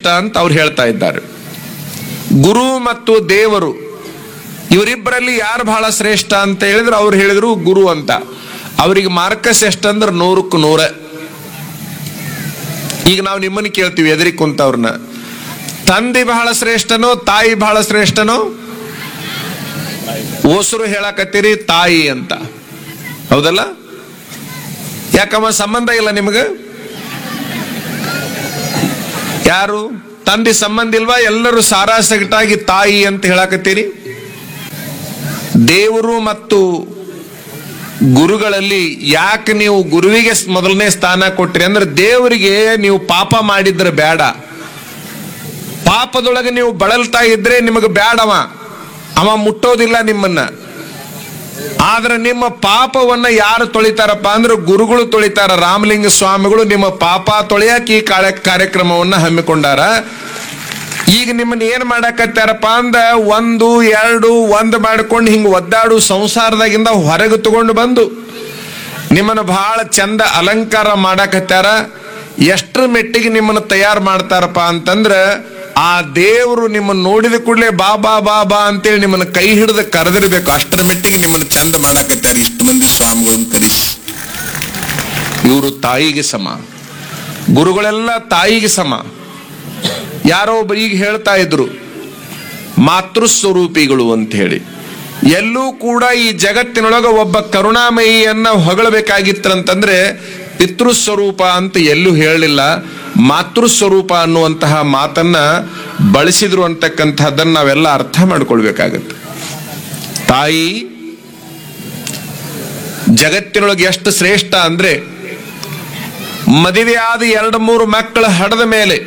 ಅಂತ ಅವ್ರು ಹೇಳ್ತಾ ಇದ್ದಾರೆ ಗುರು ಮತ್ತು ದೇವರು ಇವರಿಬ್ಬರಲ್ಲಿ ಯಾರು ಬಹಳ ಶ್ರೇಷ್ಠ ಅಂತ ಹೇಳಿದ್ರೆ ಅವ್ರು ಹೇಳಿದ್ರು ಗುರು ಅಂತ ಅವರಿಗೆ ಮಾರ್ಕಸ್ ಎಷ್ಟಂದ್ರೆ ನೂರಕ್ಕೂ ನೂರ ಈಗ ನಾವು ನಿಮ್ಮನ್ನ ಕೇಳ್ತೀವಿ ಎದುರಿ ಕುಂತವ್ರನ್ನ ತಂದೆ ಬಹಳ ಶ್ರೇಷ್ಠನೋ ತಾಯಿ ಬಹಳ ಶ್ರೇಷ್ಠನೋ ಓಸರು ಹೇಳಕತ್ತೀರಿ ತಾಯಿ ಅಂತ ಹೌದಲ್ಲ ಯಾಕಮ್ಮ ಸಂಬಂಧ ಇಲ್ಲ ನಿಮಗೆ ಯಾರು ತಂದೆ ಸಂಬಂಧ ಇಲ್ವಾ ಎಲ್ಲರೂ ಸಾರಾ ಸಗಟಾಗಿ ತಾಯಿ ಅಂತ ಹೇಳಕತ್ತೀರಿ ದೇವರು ಮತ್ತು ಗುರುಗಳಲ್ಲಿ ಯಾಕೆ ನೀವು ಗುರುವಿಗೆ ಸ್- ಮೊದಲನೇ ಸ್ಥಾನ ಕೊಟ್ರಿ ಅಂದ್ರೆ ದೇವರಿಗೆ ನೀವು ಪಾಪ ಮಾಡಿದ್ರೆ ಬೇಡ ಪಾಪದೊಳಗೆ ನೀವು ಬಳಲ್ತಾ ಇದ್ರೆ ನಿಮಗೆ ಬೇಡವ ಅವ ಮುಟ್ಟೋದಿಲ್ಲ ನಿಮ್ಮನ್ನ ಆದ್ರೆ ನಿಮ್ಮ ಪಾಪವನ್ನ ಯಾರು ತೊಳಿತಾರಪ್ಪ ಅಂದ್ರೆ ಗುರುಗಳು ತೊಳಿತಾರ ರಾಮಲಿಂಗ ಸ್ವಾಮಿಗಳು ನಿಮ್ಮ ಪಾಪ ತೊಳೆಯಕ್ಕೆ ಈ ಕಾರ್ಯ- ಕಾರ್ಯಕ್ರಮವನ್ನ ಹಮ್ಮಿಕೊಂಡಾರ ಈಗ ನಿಮ್ಮನ್ನ ಏನ್ ಮಾಡಕತ್ತಾರಪ್ಪ ಅಂದ ಒಂದು ಎರಡು ಒಂದ್ ಮಾಡ್ಕೊಂಡು ಹಿಂಗ ಒದ್ದಾಡು ಸಂಸಾರದಾಗಿಂದ ಹೊರಗೆ ತಗೊಂಡು ಬಂದು ನಿಮ್ಮನ್ನ ಬಹಳ ಚಂದ ಅಲಂಕಾರ ಮಾಡಕತ್ತಾರ ಎಷ್ಟರ ಮೆಟ್ಟಿಗೆ ನಿಮ್ಮನ್ನ ತಯಾರು ಮಾಡ್ತಾರಪ್ಪ ಅಂತಂದ್ರ ಆ ದೇವರು ನಿಮ್ಮನ್ನ ನೋಡಿದ ಕೂಡಲೇ ಬಾ ಬಾ ಬಾ ಬಾ ಅಂತೇಳಿ ನಿಮ್ಮನ್ನ ಕೈ ಹಿಡಿದು ಕರೆದಿರ್ಬೇಕು ಅಷ್ಟರ ಮೆಟ್ಟಿಗೆ ನಿಮ್ಮನ್ನ ಚಂದ ಮಾಡಕತ್ತಾರ ಇಷ್ಟು ಮಂದಿ ಸ್ವಾಮಿಗಳನ್ನು ಕರೆಸಿ ಇವರು ತಾಯಿಗೆ ಸಮ ಗುರುಗಳೆಲ್ಲ ತಾಯಿಗೆ ಸಮ ಯಾರೋ ಒಬ್ಬ ಈಗ ಹೇಳ್ತಾ ಇದ್ರು ಮಾತೃ ಸ್ವರೂಪಿಗಳು ಅಂತ ಹೇಳಿ ಎಲ್ಲೂ ಕೂಡ ಈ ಜಗತ್ತಿನೊಳಗ ಒಬ್ಬ ಕರುಣಾಮಯಿಯನ್ನ ಹೊಗಳಬೇಕಾಗಿತ್ತಂತಂದ್ರೆ ಪಿತೃ ಸ್ವರೂಪ ಅಂತ ಎಲ್ಲೂ ಹೇಳಲಿಲ್ಲ ಮಾತೃ ಸ್ವರೂಪ ಅನ್ನುವಂತಹ ಮಾತನ್ನ ಬಳಸಿದ್ರು ಅಂತಕ್ಕಂಥದ್ದನ್ನ ನಾವೆಲ್ಲ ಅರ್ಥ ಮಾಡ್ಕೊಳ್ಬೇಕಾಗತ್ತೆ ತಾಯಿ ಜಗತ್ತಿನೊಳಗೆ ಎಷ್ಟು ಶ್ರೇಷ್ಠ ಅಂದ್ರೆ ಮದುವೆಯಾದ ಎರಡು ಮೂರು ಮಕ್ಕಳ ಹಡದ ಮೇಲೆ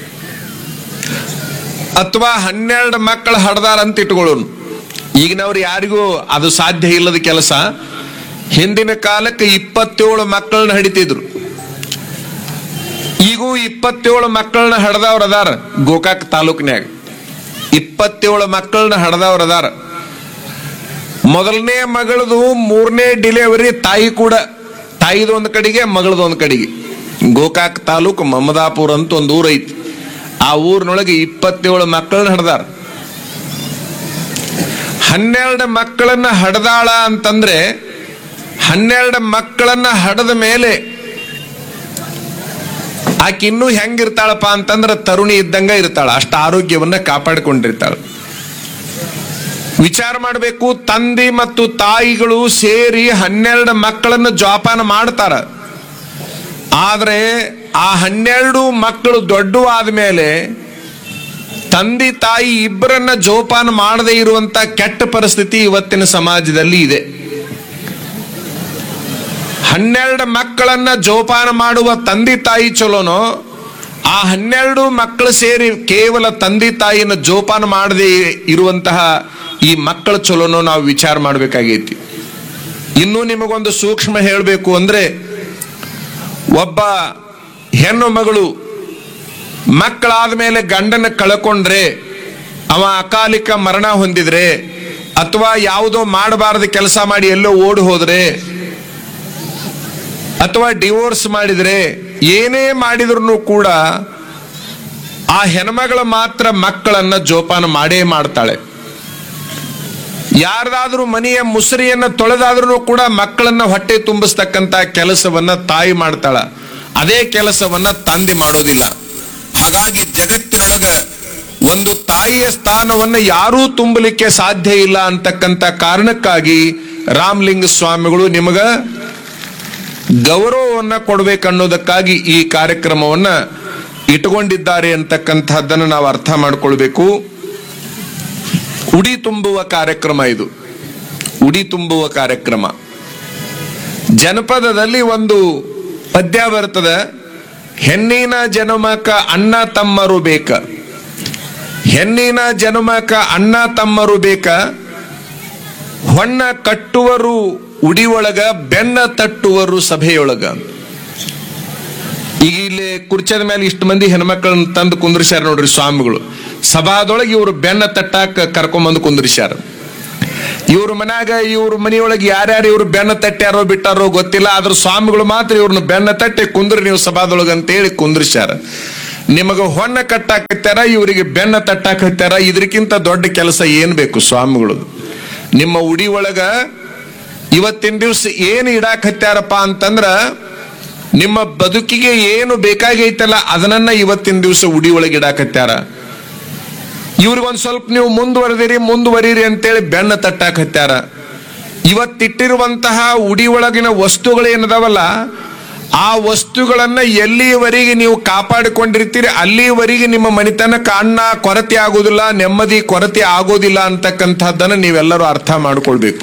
ಅಥವಾ ಹನ್ನೆರಡು ಮಕ್ಕಳ ಹಡ್ದಾರ ಅಂತ ಇಟ್ಕೊಳ್ಳೋನು ಈಗಿನವ್ರು ಯಾರಿಗೂ ಅದು ಸಾಧ್ಯ ಇಲ್ಲದ ಕೆಲಸ ಹಿಂದಿನ ಕಾಲಕ್ಕೆ ಇಪ್ಪತ್ತೇಳು ಮಕ್ಕಳನ್ನ ಹಡಿತಿದ್ರು ಈಗೂ ಇಪ್ಪತ್ತೇಳು ಮಕ್ಕಳನ್ನ ಹಡ್ದವ್ರ ಅದಾರ ಗೋಕಾಕ್ ತಾಲೂಕ್ನ್ಯಾಗ ಇಪ್ಪತ್ತೇಳು ಮಕ್ಕಳನ್ನ ಹಡ್ದವ್ರ ಅದಾರ ಮೊದಲನೇ ಮಗಳದು ಮೂರನೇ ಡಿಲಿವರಿ ತಾಯಿ ಕೂಡ ತಾಯಿದು ಒಂದು ಕಡೆಗೆ ಮಗಳದು ಒಂದು ಕಡೆಗೆ ಗೋಕಾಕ್ ತಾಲೂಕು ಮಮದಾಪುರ ಅಂತ ಒಂದು ಊರ್ ಐತಿ ಆ ಊರಿನೊಳಗೆ ಇಪ್ಪತ್ತೇಳು ಮಕ್ಕಳನ್ನ ಹಡ್ದಾರ ಹನ್ನೆರಡು ಮಕ್ಕಳನ್ನ ಹಡ್ದಾಳ ಅಂತಂದ್ರೆ ಹನ್ನೆರಡು ಮಕ್ಕಳನ್ನ ಹಡದ ಮೇಲೆ ಆಕೆ ಇನ್ನೂ ಹೆಂಗಿರ್ತಾಳಪ್ಪ ಅಂತಂದ್ರೆ ತರುಣಿ ಇದ್ದಂಗ ಇರ್ತಾಳ ಅಷ್ಟ ಆರೋಗ್ಯವನ್ನ ಕಾಪಾಡಿಕೊಂಡಿರ್ತಾಳ ವಿಚಾರ ಮಾಡಬೇಕು ತಂದೆ ಮತ್ತು ತಾಯಿಗಳು ಸೇರಿ ಹನ್ನೆರಡು ಮಕ್ಕಳನ್ನು ಜೋಪಾನ ಮಾಡ್ತಾರ ಆದ್ರೆ ಆ ಹನ್ನೆರಡು ಮಕ್ಕಳು ದೊಡ್ಡ ಆದ್ಮೇಲೆ ತಂದೆ ತಾಯಿ ಇಬ್ಬರನ್ನ ಜೋಪಾನ ಮಾಡದೇ ಇರುವಂತ ಕೆಟ್ಟ ಪರಿಸ್ಥಿತಿ ಇವತ್ತಿನ ಸಮಾಜದಲ್ಲಿ ಇದೆ ಹನ್ನೆರಡು ಮಕ್ಕಳನ್ನ ಜೋಪಾನ ಮಾಡುವ ತಂದೆ ತಾಯಿ ಚಲೋನೋ ಆ ಹನ್ನೆರಡು ಮಕ್ಕಳು ಸೇರಿ ಕೇವಲ ತಂದೆ ತಾಯಿನ ಜೋಪಾನ ಮಾಡದೇ ಇರುವಂತಹ ಈ ಮಕ್ಕಳು ಚಲೋನೋ ನಾವು ವಿಚಾರ ಮಾಡಬೇಕಾಗೈತಿ ಇನ್ನೂ ನಿಮಗೊಂದು ಸೂಕ್ಷ್ಮ ಹೇಳಬೇಕು ಅಂದ್ರೆ ಒಬ್ಬ ಹೆಣ್ಣು ಮಗಳು ಮಕ್ಕಳಾದ ಮೇಲೆ ಗಂಡನ ಕಳ್ಕೊಂಡ್ರೆ ಅವ ಅಕಾಲಿಕ ಮರಣ ಹೊಂದಿದ್ರೆ ಅಥವಾ ಯಾವುದೋ ಮಾಡಬಾರದ ಕೆಲಸ ಮಾಡಿ ಎಲ್ಲೋ ಓಡಿ ಹೋದ್ರೆ ಅಥವಾ ಡಿವೋರ್ಸ್ ಮಾಡಿದ್ರೆ ಏನೇ ಮಾಡಿದ್ರು ಕೂಡ ಆ ಹೆಣ್ಮಗಳು ಮಾತ್ರ ಮಕ್ಕಳನ್ನ ಜೋಪಾನ ಮಾಡೇ ಮಾಡ್ತಾಳೆ ಯಾರ್ದಾದ್ರೂ ಮನೆಯ ಮುಸುರಿಯನ್ನ ತೊಳೆದಾದ್ರೂ ಕೂಡ ಮಕ್ಕಳನ್ನ ಹೊಟ್ಟೆ ತುಂಬಿಸ್ತಕ್ಕಂತ ಕೆಲಸವನ್ನ ತಾಯಿ ಮಾಡ್ತಾಳ ಅದೇ ಕೆಲಸವನ್ನ ತಂದೆ ಮಾಡೋದಿಲ್ಲ ಹಾಗಾಗಿ ಜಗತ್ತಿನೊಳಗ ಒಂದು ತಾಯಿಯ ಸ್ಥಾನವನ್ನ ಯಾರೂ ತುಂಬಲಿಕ್ಕೆ ಸಾಧ್ಯ ಇಲ್ಲ ಅಂತಕ್ಕಂತ ಕಾರಣಕ್ಕಾಗಿ ರಾಮಲಿಂಗ ಸ್ವಾಮಿಗಳು ನಿಮಗ ಗೌರವವನ್ನ ಕೊಡ್ಬೇಕನ್ನೋದಕ್ಕಾಗಿ ಈ ಕಾರ್ಯಕ್ರಮವನ್ನ ಇಟ್ಕೊಂಡಿದ್ದಾರೆ ಅಂತಕ್ಕಂಥದ್ದನ್ನು ನಾವು ಅರ್ಥ ಮಾಡ್ಕೊಳ್ಬೇಕು ಉಡಿ ತುಂಬುವ ಕಾರ್ಯಕ್ರಮ ಇದು ಉಡಿ ತುಂಬುವ ಕಾರ್ಯಕ್ರಮ ಜನಪದದಲ್ಲಿ ಒಂದು ಪದ್ಯ ಬರ್ತದೆ ಹೆಣ್ಣಿನ ಜನುಮಕ ಅಣ್ಣ ತಮ್ಮರು ಬೇಕ ಹೆಣ್ಣಿನ ಜನುಮಕ ಅಣ್ಣ ತಮ್ಮರು ಬೇಕ ಹೊಣ್ಣ ಕಟ್ಟುವರು ಉಡಿಯೊಳಗ ಬೆನ್ನ ತಟ್ಟುವರು ಸಭೆಯೊಳಗ ಈಗ ಇಲ್ಲಿ ಕುರ್ಚದ ಮೇಲೆ ಇಷ್ಟು ಮಂದಿ ಹೆಣ್ಮಕ್ಳನ್ನ ತಂದು ಕುಂದ್ರಿಸ್ಯಾರ ನೋಡ್ರಿ ಸ್ವಾಮಿಗಳು ಸಭಾದೊಳಗೆ ಇವರು ಬೆನ್ನ ತಟ್ಟಾಕ ಕರ್ಕೊಂಬಂದು ಕುಂದ್ರಿಸ್ಯಾರ ಇವ್ರ ಮನ್ಯಾಗ ಇವ್ರ ಮನೆಯೊಳಗೆ ಯಾರ್ಯಾರು ಇವ್ರು ಬೆನ್ನ ತಟ್ಟ್ಯಾರೋ ಬಿಟ್ಟಾರೋ ಗೊತ್ತಿಲ್ಲ ಆದ್ರ ಸ್ವಾಮಿಗಳು ಮಾತ್ರ ಇವ್ರನ್ನ ಬೆನ್ನ ತಟ್ಟಿ ಕುಂದ್ರಿ ನೀವು ಸಭಾದೊಳಗೆ ಅಂತೇಳಿ ಕುಂದ್ರಿಸ್ಯಾರ ನಿಮಗ ಹೊನ್ನ ಕಟ್ಟಾಕತ್ಯಾರ ಇವರಿಗೆ ಬೆನ್ನ ತಟ್ಟಾಕತ್ಯಾರ ಇದಕ್ಕಿಂತ ದೊಡ್ಡ ಕೆಲಸ ಏನ್ ಬೇಕು ಸ್ವಾಮಿಗಳು ನಿಮ್ಮ ಉಡಿ ಒಳಗ ಇವತ್ತಿನ ದಿವ್ಸ ಏನು ಇಡಾಕತ್ಯಾರಪ್ಪ ಅಂತಂದ್ರ ನಿಮ್ಮ ಬದುಕಿಗೆ ಏನು ಬೇಕಾಗೈತಲ್ಲ ಅದನ್ನ ಇವತ್ತಿನ ದಿವಸ ಉಡಿ ಒಳಗೆ ಇಡಾಕತ್ಯಾರ ಇವ್ರಿಗೊಂದ್ ಸ್ವಲ್ಪ ನೀವು ಮುಂದುವರೆದಿರಿ ಮುಂದುವರಿರಿ ಅಂತೇಳಿ ಬೆನ್ನ ತಟ್ಟಾಕತ್ಯಾರ ಇವತ್ತಿಟ್ಟಿರುವಂತಹ ಉಡಿ ಒಳಗಿನ ವಸ್ತುಗಳು ಏನದಾವಲ್ಲ ಆ ವಸ್ತುಗಳನ್ನ ಎಲ್ಲಿಯವರೆಗೆ ನೀವು ಕಾಪಾಡಿಕೊಂಡಿರ್ತೀರಿ ಅಲ್ಲಿಯವರೆಗೆ ನಿಮ್ಮ ಮನಿತನಕ್ಕೆ ಅನ್ನ ಕೊರತೆ ಆಗೋದಿಲ್ಲ ನೆಮ್ಮದಿ ಕೊರತೆ ಆಗೋದಿಲ್ಲ ಅಂತಕ್ಕಂಥದ್ದನ್ನ ನೀವೆಲ್ಲರೂ ಅರ್ಥ ಮಾಡ್ಕೊಳ್ಬೇಕು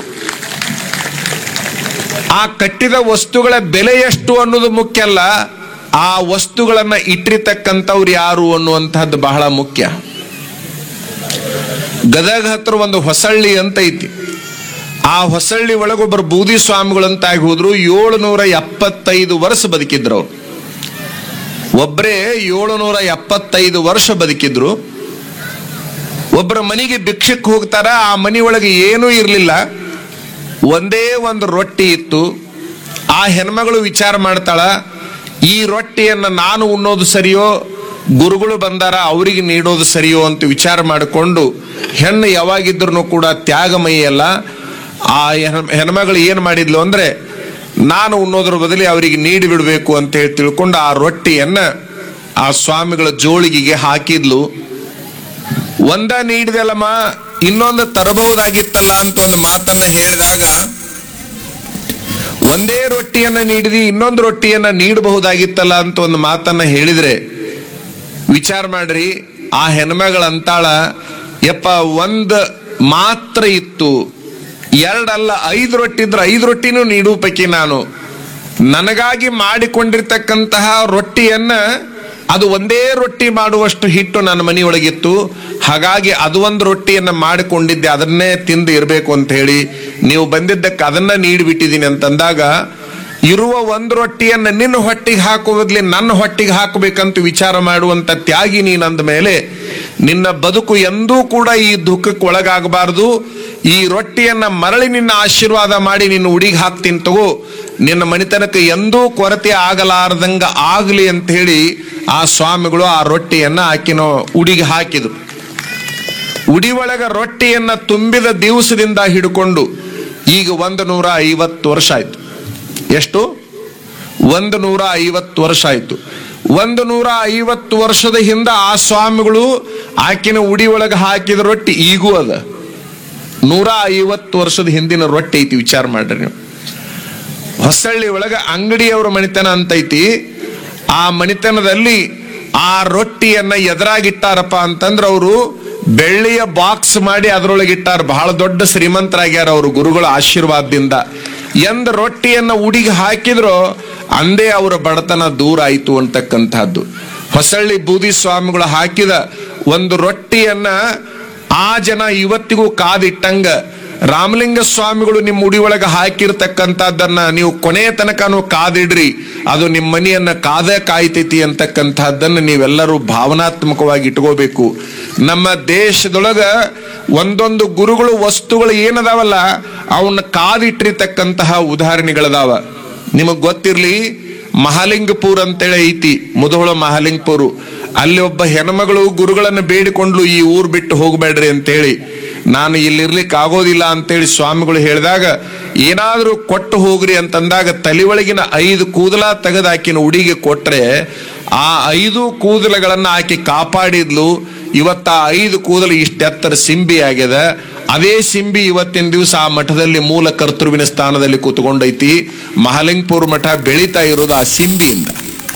ಆ ಕಟ್ಟಿದ ವಸ್ತುಗಳ ಬೆಲೆ ಎಷ್ಟು ಅನ್ನೋದು ಮುಖ್ಯ ಅಲ್ಲ ಆ ವಸ್ತುಗಳನ್ನ ಇಟ್ಟಿರ್ತಕ್ಕಂಥವ್ರು ಯಾರು ಅನ್ನುವಂಥದ್ದು ಬಹಳ ಮುಖ್ಯ ಗದಗ ಹತ್ರ ಒಂದು ಹೊಸಳ್ಳಿ ಅಂತ ಐತಿ ಆ ಹೊಸಳ್ಳಿ ಒಳಗೊಬ್ಬರು ಬೂದಿ ಸ್ವಾಮಿಗಳಂತಾಗಿ ಹೋದ್ರು ಏಳುನೂರ ಎಪ್ಪತ್ತೈದು ವರ್ಷ ಬದುಕಿದ್ರು ಅವ್ರು ಒಬ್ಬರೇ ಏಳುನೂರ ಎಪ್ಪತ್ತೈದು ವರ್ಷ ಬದುಕಿದ್ರು ಒಬ್ಬರ ಮನೆಗೆ ಭಿಕ್ಷಕ್ಕೆ ಹೋಗ್ತಾರ ಆ ಮನೆ ಒಳಗೆ ಏನೂ ಇರಲಿಲ್ಲ ಒಂದೇ ಒಂದು ರೊಟ್ಟಿ ಇತ್ತು ಆ ಹೆಣ್ಮಗಳು ವಿಚಾರ ಮಾಡ್ತಾಳ ಈ ರೊಟ್ಟಿಯನ್ನ ನಾನು ಉಣ್ಣೋದು ಸರಿಯೋ ಗುರುಗಳು ಬಂದಾರ ಅವರಿಗೆ ನೀಡೋದು ಸರಿಯೋ ಅಂತ ವಿಚಾರ ಮಾಡಿಕೊಂಡು ಹೆಣ್ಣು ಯಾವಾಗಿದ್ರು ಕೂಡ ತ್ಯಾಗಮಯಿ ಅಲ್ಲ ಆ ಹೆಣ್- ಹೆಣ್ಮಗಳು ಏನ್ ಮಾಡಿದ್ಲು ಅಂದ್ರೆ ನಾನು ಉಣ್ಣೋದ್ರ ಬದಲಿ ಅವರಿಗೆ ನೀಡಿ ಬಿಡಬೇಕು ಅಂತ ಹೇಳಿ ತಿಳ್ಕೊಂಡು ಆ ರೊಟ್ಟಿಯನ್ನ ಆ ಸ್ವಾಮಿಗಳ ಜೋಳಿಗೆಗೆ ಹಾಕಿದ್ಲು ಒಂದ ನೀಡಿದಲ್ಲಮ್ಮ ಇನ್ನೊಂದು ತರಬಹುದಾಗಿತ್ತಲ್ಲ ಅಂತ ಒಂದು ಮಾತನ್ನ ಹೇಳಿದಾಗ ಒಂದೇ ರೊಟ್ಟಿಯನ್ನ ನೀಡಿದಿ ಇನ್ನೊಂದು ರೊಟ್ಟಿಯನ್ನ ನೀಡಬಹುದಾಗಿತ್ತಲ್ಲ ಅಂತ ಒಂದು ಮಾತನ್ನ ಹೇಳಿದ್ರೆ ವಿಚಾರ ಮಾಡ್ರಿ ಆ ಹೆಣ್ಮಗಳಂತಾಳ ಯಪ್ಪ ಒಂದ್ ಮಾತ್ರ ಇತ್ತು ಎರಡಲ್ಲ ಐದು ರೊಟ್ಟಿ ಇದ್ರೆ ಐದು ರೊಟ್ಟಿನೂ ನೀಡು ಪೈಕಿ ನಾನು ನನಗಾಗಿ ಮಾಡಿಕೊಂಡಿರ್ತಕ್ಕಂತಹ ರೊಟ್ಟಿಯನ್ನ ಅದು ಒಂದೇ ರೊಟ್ಟಿ ಮಾಡುವಷ್ಟು ಹಿಟ್ಟು ನನ್ನ ಮನೆಯೊಳಗಿತ್ತು ಹಾಗಾಗಿ ಅದು ಒಂದು ರೊಟ್ಟಿಯನ್ನ ಮಾಡಿಕೊಂಡಿದ್ದೆ ಅದನ್ನೇ ತಿಂದು ಇರಬೇಕು ಅಂತ ಹೇಳಿ ನೀವು ಬಂದಿದ್ದಕ್ಕೆ ಅದನ್ನ ನೀಡಿಬಿಟ್ಟಿದ್ದೀನಿ ಅಂತಂದಾಗ ಇರುವ ಒಂದು ರೊಟ್ಟಿಯನ್ನ ನಿನ್ನ ಹೊಟ್ಟಿಗೆ ಹಾಕುವ ಬದಲಿ ನನ್ನ ಹೊಟ್ಟಿಗೆ ಹಾಕಬೇಕಂತ ವಿಚಾರ ಮಾಡುವಂತ ತ್ಯಾಗಿ ನೀನಂದ ಮೇಲೆ ನಿನ್ನ ಬದುಕು ಎಂದೂ ಕೂಡ ಈ ದುಃಖಕ್ಕೆ ಒಳಗಾಗಬಾರದು ಈ ರೊಟ್ಟಿಯನ್ನ ಮರಳಿ ನಿನ್ನ ಆಶೀರ್ವಾದ ಮಾಡಿ ನಿನ್ನ ಉಡಿಗೆ ಹಾಕ್ತೀನಿ ತಗೋ ನಿನ್ನ ಮನಿತನಕ್ಕೆ ಎಂದೂ ಕೊರತೆ ಆಗಲಾರದಂಗ ಆಗಲಿ ಅಂತ ಹೇಳಿ ಆ ಸ್ವಾಮಿಗಳು ಆ ರೊಟ್ಟಿಯನ್ನ ಆಕಿನ ಉಡಿಗೆ ಹಾಕಿದ್ರು ಉಡಿ ಒಳಗ ರೊಟ್ಟಿಯನ್ನ ತುಂಬಿದ ದಿವಸದಿಂದ ಹಿಡ್ಕೊಂಡು ಈಗ ಒಂದು ನೂರ ಐವತ್ತು ವರ್ಷ ಆಯ್ತು ಎಷ್ಟು ಒಂದು ನೂರ ಐವತ್ತು ವರ್ಷ ಆಯ್ತು ಒಂದು ನೂರ ಐವತ್ತು ವರ್ಷದ ಹಿಂದ ಆ ಸ್ವಾಮಿಗಳು ಆಕಿನ ಉಡಿ ಒಳಗೆ ಹಾಕಿದ ರೊಟ್ಟಿ ಈಗೂ ಅದ ನೂರ ಐವತ್ತು ವರ್ಷದ ಹಿಂದಿನ ರೊಟ್ಟಿ ಐತಿ ವಿಚಾರ ಮಾಡ್ರಿ ನೀವು ಹೊಸಳ್ಳಿ ಒಳಗ ಅಂಗಡಿಯವರ ಮಣಿತನ ಅಂತೈತಿ ಆ ಮಣಿತನದಲ್ಲಿ ಆ ರೊಟ್ಟಿಯನ್ನ ಎದುರಾಗಿಟ್ಟಾರಪ್ಪ ಅಂತಂದ್ರ ಅವರು ಬೆಳ್ಳಿಯ ಬಾಕ್ಸ್ ಮಾಡಿ ಅದರೊಳಗೆ ಇಟ್ಟಾರ ಬಹಳ ದೊಡ್ಡ ಶ್ರೀಮಂತರಾಗ್ಯಾರ ಅವರು ಗುರುಗಳ ಆಶೀರ್ವಾದದಿಂದ ಎಂದ ರೊಟ್ಟಿಯನ್ನ ಉಡಿಗೆ ಹಾಕಿದ್ರೋ ಅಂದೇ ಅವರ ಬಡತನ ದೂರ ಆಯಿತು ಅಂತಕ್ಕಂಥದ್ದು ಹೊಸಳ್ಳಿ ಬೂದಿ ಸ್ವಾಮಿಗಳು ಹಾಕಿದ ಒಂದು ರೊಟ್ಟಿಯನ್ನ ಆ ಜನ ಇವತ್ತಿಗೂ ಕಾದಿಟ್ಟಂಗ ರಾಮಲಿಂಗ ಸ್ವಾಮಿಗಳು ನಿಮ್ಮ ಉಡಿ ಒಳಗೆ ಹಾಕಿರ್ತಕ್ಕಂಥದ್ದನ್ನ ನೀವು ಕೊನೆಯ ತನಕನೂ ಕಾದಿಡ್ರಿ ಅದು ನಿಮ್ಮ ಮನೆಯನ್ನ ಕಾದೇ ಕಾಯ್ತೈತಿ ಅಂತಕ್ಕಂಥದ್ದನ್ನ ನೀವೆಲ್ಲರೂ ಭಾವನಾತ್ಮಕವಾಗಿ ಇಟ್ಕೋಬೇಕು ನಮ್ಮ ದೇಶದೊಳಗ ಒಂದೊಂದು ಗುರುಗಳು ವಸ್ತುಗಳು ಏನದಾವಲ್ಲ ಅವನ್ನ ಕಾದಿಟ್ಟಿರ್ತಕ್ಕಂತಹ ಉದಾಹರಣೆಗಳದಾವ ನಿಮಗ್ ಗೊತ್ತಿರ್ಲಿ ಮಹಾಲಿಂಗಪುರ ಅಂತೇಳಿ ಐತಿ ಮುಧೋಳ ಮಹಾಲಿಂಗಪುರು ಅಲ್ಲಿ ಒಬ್ಬ ಹೆಣ್ಮಗಳು ಗುರುಗಳನ್ನ ಬೇಡಿಕೊಂಡ್ಲು ಈ ಊರ್ ಬಿಟ್ಟು ಹೋಗ್ಬೇಡ್ರಿ ಅಂತೇಳಿ ನಾನು ಇಲ್ಲಿರ್ಲಿಕ್ಕೆ ಆಗೋದಿಲ್ಲ ಅಂತೇಳಿ ಸ್ವಾಮಿಗಳು ಹೇಳಿದಾಗ ಏನಾದ್ರೂ ಕೊಟ್ಟು ಹೋಗ್ರಿ ಅಂತಂದಾಗ ತಲೆ ಒಳಗಿನ ಐದು ಕೂದಲ ತೆಗೆದು ಆಕಿನ ಉಡಿಗೆ ಕೊಟ್ರೆ ಆ ಐದು ಕೂದಲಗಳನ್ನ ಆಕೆ ಕಾಪಾಡಿದ್ಲು ಇವತ್ತ ಆ ಐದು ಕೂದಲು ಇಷ್ಟೆತ್ತರ ಸಿಂಬಿ ಆಗ್ಯದ ಅದೇ ಸಿಂಬಿ ಇವತ್ತಿನ ದಿವಸ ಆ ಮಠದಲ್ಲಿ ಮೂಲ ಕರ್ತೃವಿನ ಸ್ಥಾನದಲ್ಲಿ ಕೂತ್ಕೊಂಡೈತಿ ಮಹಾಲಿಂಗಪುರ ಮಠ ಬೆಳೀತಾ ಇರೋದು ಆ ಸಿಂಬಿಯಿಂದ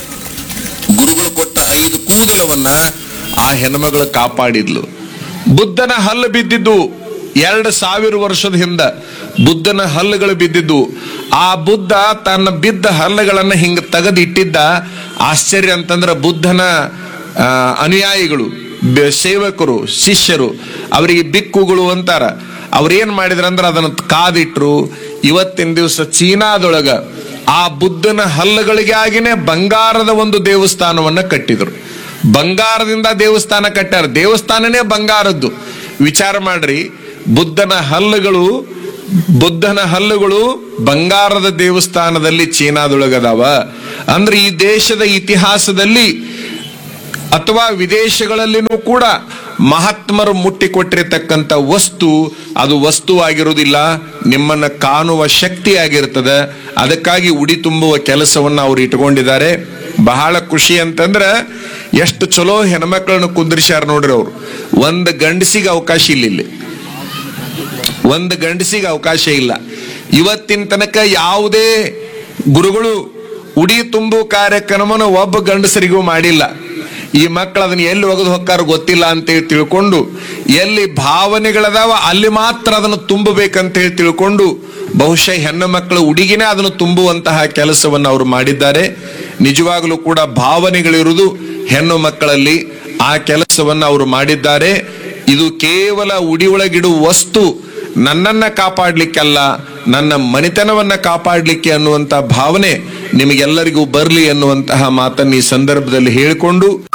ಗುರುಗಳು ಕೊಟ್ಟ ಐದು ಕೂದಲವನ್ನ ಆ ಹೆಣ್ಮಗಳು ಕಾಪಾಡಿದ್ಲು ಬುದ್ಧನ ಹಲ್ಲು ಬಿದ್ದಿದ್ದು ಎರಡು ಸಾವಿರ ವರ್ಷದ ಹಿಂದ ಬುದ್ಧನ ಹಲ್ಲುಗಳು ಬಿದ್ದಿದ್ದು ಆ ಬುದ್ಧ ತನ್ನ ಬಿದ್ದ ಹಲ್ಲುಗಳನ್ನ ಹಿಂಗ ತೆಗೆದಿಟ್ಟಿದ್ದ ಆಶ್ಚರ್ಯ ಅಂತಂದ್ರ ಬುದ್ಧನ ಆ, ಅನುಯಾಯಿಗಳು ಬೆ- ಸೇವಕರು ಶಿಷ್ಯರು ಅವರಿಗೆ ಬಿಕ್ಕುಗಳು ಅಂತಾರ ಅವ್ರೇನ್ ಮಾಡಿದ್ರಂದ್ರ ಅದನ್ನ ಕಾದಿಟ್ರು ಇವತ್ತಿನ ದಿವಸ ಚೀನಾದೊಳಗ ಆ ಬುದ್ಧನ ಹಲ್ಲುಗಳಿಗೆ ಆಗಿನೇ ಬಂಗಾರದ ಒಂದು ದೇವಸ್ಥಾನವನ್ನ ಕಟ್ಟಿದ್ರು ಬಂಗಾರದಿಂದ ದೇವಸ್ಥಾನ ಕಟ್ಟಾರ ದೇವಸ್ಥಾನನೇ ಬಂಗಾರದ್ದು ವಿಚಾರ ಮಾಡ್ರಿ ಬುದ್ಧನ ಹಲ್ಲುಗಳು ಬುದ್ಧನ ಹಲ್ಲುಗಳು ಬಂಗಾರದ ದೇವಸ್ಥಾನದಲ್ಲಿ ಚೀನಾದೊಳಗದಾವ ಅಂದ್ರೆ ಈ ದೇಶದ ಇತಿಹಾಸದಲ್ಲಿ ಅಥವಾ ವಿದೇಶಗಳಲ್ಲಿನೂ ಕೂಡ ಮಹಾತ್ಮರು ಮುಟ್ಟಿಕೊಟ್ಟಿರತಕ್ಕಂಥ ವಸ್ತು ಅದು ವಸ್ತುವಾಗಿರುವುದಿಲ್ಲ ನಿಮ್ಮನ್ನ ಕಾಣುವ ಶಕ್ತಿ ಆಗಿರ್ತದೆ ಅದಕ್ಕಾಗಿ ಉಡಿ ತುಂಬುವ ಕೆಲಸವನ್ನ ಅವ್ರು ಇಟ್ಕೊಂಡಿದ್ದಾರೆ ಬಹಳ ಖುಷಿ ಅಂತಂದ್ರೆ ಎಷ್ಟು ಚಲೋ ಹೆಣ್ಮಕ್ಳನ್ನ ಕುಂದ್ರಿಸ್ಯಾರ ನೋಡ್ರಿ ಅವ್ರು ಒಂದು ಗಂಡಸಿಗೆ ಅವಕಾಶ ಇಲ್ಲ ಇಲ್ಲಿ ಒಂದು ಗಂಡಸಿಗೆ ಅವಕಾಶ ಇಲ್ಲ ಇವತ್ತಿನ ತನಕ ಯಾವುದೇ ಗುರುಗಳು ಉಡಿ ತುಂಬು ಕಾರ್ಯಕ್ರಮನ ಒಬ್ಬ ಗಂಡಸರಿಗೂ ಮಾಡಿಲ್ಲ ಈ ಮಕ್ಕಳು ಅದನ್ನ ಎಲ್ಲಿ ಒಗೆದು ಹೊಕ್ಕಾರ ಗೊತ್ತಿಲ್ಲ ಅಂತೇಳಿ ತಿಳ್ಕೊಂಡು ಎಲ್ಲಿ ಭಾವನೆಗಳದಾವ ಅಲ್ಲಿ ಮಾತ್ರ ಅದನ್ನು ತುಂಬಬೇಕಂತ ಹೇಳಿ ತಿಳ್ಕೊಂಡು ಬಹುಶಃ ಹೆಣ್ಣು ಮಕ್ಕಳು ಉಡಿಗಿನೇ ಅದನ್ನು ತುಂಬುವಂತಹ ಕೆಲಸವನ್ನು ಅವರು ಮಾಡಿದ್ದಾರೆ ನಿಜವಾಗಲೂ ಕೂಡ ಭಾವನೆಗಳಿರುವುದು ಹೆಣ್ಣು ಮಕ್ಕಳಲ್ಲಿ ಆ ಕೆಲಸವನ್ನು ಅವರು ಮಾಡಿದ್ದಾರೆ ಇದು ಕೇವಲ ಉಡಿ ಒಳಗಿಡುವ ವಸ್ತು ನನ್ನನ್ನ ಕಾಪಾಡ್ಲಿಕ್ಕಲ್ಲ ನನ್ನ ಮನೆತನವನ್ನ ಕಾಪಾಡ್ಲಿಕ್ಕೆ ಅನ್ನುವಂತ ಭಾವನೆ ನಿಮಗೆಲ್ಲರಿಗೂ ಬರಲಿ ಅನ್ನುವಂತಹ ಮಾತನ್ನು ಈ ಸಂದರ್ಭದಲ್ಲಿ ಹೇಳಿಕೊಂಡು